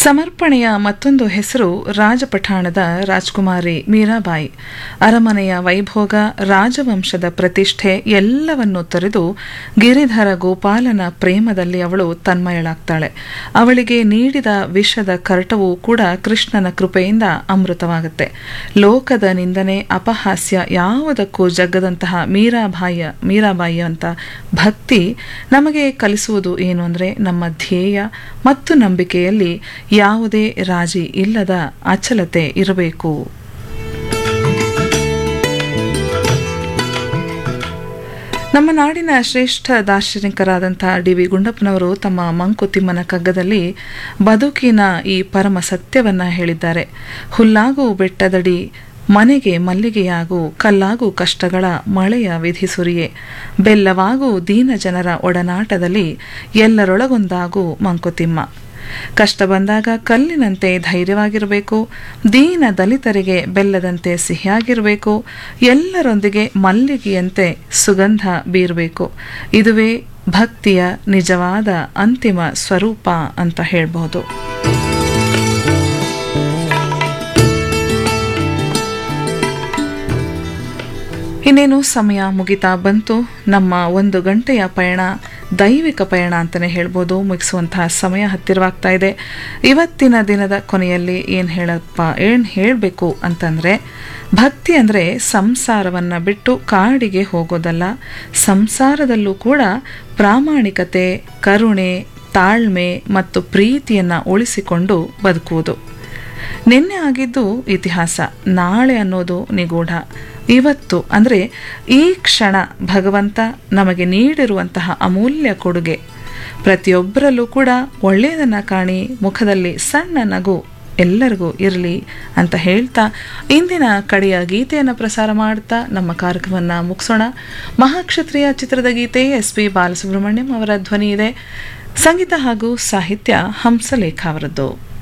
ಸಮರ್ಪಣೆಯ ಮತ್ತೊಂದು ಹೆಸರು ರಾಜಪಠಾಣದ ರಾಜ್ಕುಮಾರಿ ಮೀರಾಬಾಯಿ ಅರಮನೆಯ ವೈಭೋಗ ರಾಜವಂಶದ ಪ್ರತಿಷ್ಠೆ ಎಲ್ಲವನ್ನೂ ತೊರೆದು ಗಿರಿಧರ ಗೋಪಾಲನ ಪ್ರೇಮದಲ್ಲಿ ಅವಳು ತನ್ಮಯಳಾಗ್ತಾಳೆ ಅವಳಿಗೆ ನೀಡಿದ ವಿಷದ ಕರ್ಟವೂ ಕೂಡ ಕೃಷ್ಣನ ಕೃಪೆಯಿಂದ ಅಮೃತವಾಗುತ್ತೆ ಲೋಕದ ನಿಂದನೆ ಅಪಹಾಸ್ಯ ಯಾವುದಕ್ಕೂ ಜಗ್ಗದಂತಹ ಮೀರಾಬಾಯಿಯ ಮೀರಾಬಾಯಿ ಅಂತ ಭಕ್ತಿ ನಮಗೆ ಕಲಿಸುವುದು ಏನು ಅಂದರೆ ನಮ್ಮ ಧ್ಯೇಯ ಮತ್ತು ನಂಬಿಕೆಯಲ್ಲಿ ಯಾವುದೇ ರಾಜಿ ಇಲ್ಲದ ಅಚಲತೆ ಇರಬೇಕು ನಮ್ಮ ನಾಡಿನ ಶ್ರೇಷ್ಠ ದಾರ್ಶನಿಕರಾದಂತಹ ಡಿ ವಿ ಗುಂಡಪ್ಪನವರು ತಮ್ಮ ಮಂಕುತಿಮ್ಮನ ಕಗ್ಗದಲ್ಲಿ ಬದುಕಿನ ಈ ಪರಮ ಸತ್ಯವನ್ನ ಹೇಳಿದ್ದಾರೆ ಹುಲ್ಲಾಗು ಬೆಟ್ಟದಡಿ ಮನೆಗೆ ಮಲ್ಲಿಗೆಯಾಗು ಕಲ್ಲಾಗು ಕಷ್ಟಗಳ ಮಳೆಯ ವಿಧಿಸುರಿಯೇ ಬೆಲ್ಲವಾಗು ದೀನ ಜನರ ಒಡನಾಟದಲ್ಲಿ ಎಲ್ಲರೊಳಗೊಂದಾಗು ಮಂಕುತಿಮ್ಮ ಕಷ್ಟ ಬಂದಾಗ ಕಲ್ಲಿನಂತೆ ಧೈರ್ಯವಾಗಿರಬೇಕು ದೀನ ದಲಿತರಿಗೆ ಬೆಲ್ಲದಂತೆ ಸಿಹಿಯಾಗಿರಬೇಕು ಎಲ್ಲರೊಂದಿಗೆ ಮಲ್ಲಿಗೆಯಂತೆ ಸುಗಂಧ ಬೀರಬೇಕು ಇದುವೇ ಭಕ್ತಿಯ ನಿಜವಾದ ಅಂತಿಮ ಸ್ವರೂಪ ಅಂತ ಹೇಳ್ಬಹುದು ಇನ್ನೇನು ಸಮಯ ಮುಗಿತಾ ಬಂತು ನಮ್ಮ ಒಂದು ಗಂಟೆಯ ಪಯಣ ದೈವಿಕ ಪಯಣ ಅಂತಲೇ ಹೇಳ್ಬೋದು ಮುಗಿಸುವಂತಹ ಸಮಯ ಹತ್ತಿರವಾಗ್ತಾ ಇದೆ ಇವತ್ತಿನ ದಿನದ ಕೊನೆಯಲ್ಲಿ ಏನು ಹೇಳಪ್ಪ ಏನು ಹೇಳಬೇಕು ಅಂತಂದರೆ ಭಕ್ತಿ ಅಂದರೆ ಸಂಸಾರವನ್ನು ಬಿಟ್ಟು ಕಾಡಿಗೆ ಹೋಗೋದಲ್ಲ ಸಂಸಾರದಲ್ಲೂ ಕೂಡ ಪ್ರಾಮಾಣಿಕತೆ ಕರುಣೆ ತಾಳ್ಮೆ ಮತ್ತು ಪ್ರೀತಿಯನ್ನು ಉಳಿಸಿಕೊಂಡು ಬದುಕುವುದು ನಿನ್ನೆ ಆಗಿದ್ದು ಇತಿಹಾಸ ನಾಳೆ ಅನ್ನೋದು ನಿಗೂಢ ಇವತ್ತು ಅಂದರೆ ಈ ಕ್ಷಣ ಭಗವಂತ ನಮಗೆ ನೀಡಿರುವಂತಹ ಅಮೂಲ್ಯ ಕೊಡುಗೆ ಪ್ರತಿಯೊಬ್ಬರಲ್ಲೂ ಕೂಡ ಒಳ್ಳೆಯದನ್ನು ಕಾಣಿ ಮುಖದಲ್ಲಿ ಸಣ್ಣ ನಗು ಎಲ್ಲರಿಗೂ ಇರಲಿ ಅಂತ ಹೇಳ್ತಾ ಇಂದಿನ ಕಡೆಯ ಗೀತೆಯನ್ನು ಪ್ರಸಾರ ಮಾಡ್ತಾ ನಮ್ಮ ಕಾರ್ಯಕ್ರಮವನ್ನು ಮುಗಿಸೋಣ ಮಹಾಕ್ಷತ್ರಿಯ ಚಿತ್ರದ ಗೀತೆ ಎಸ್ ಪಿ ಬಾಲಸುಬ್ರಹ್ಮಣ್ಯಂ ಅವರ ಧ್ವನಿ ಇದೆ ಸಂಗೀತ ಹಾಗೂ ಸಾಹಿತ್ಯ ಹಂಸಲೇಖ ಅವರದ್ದು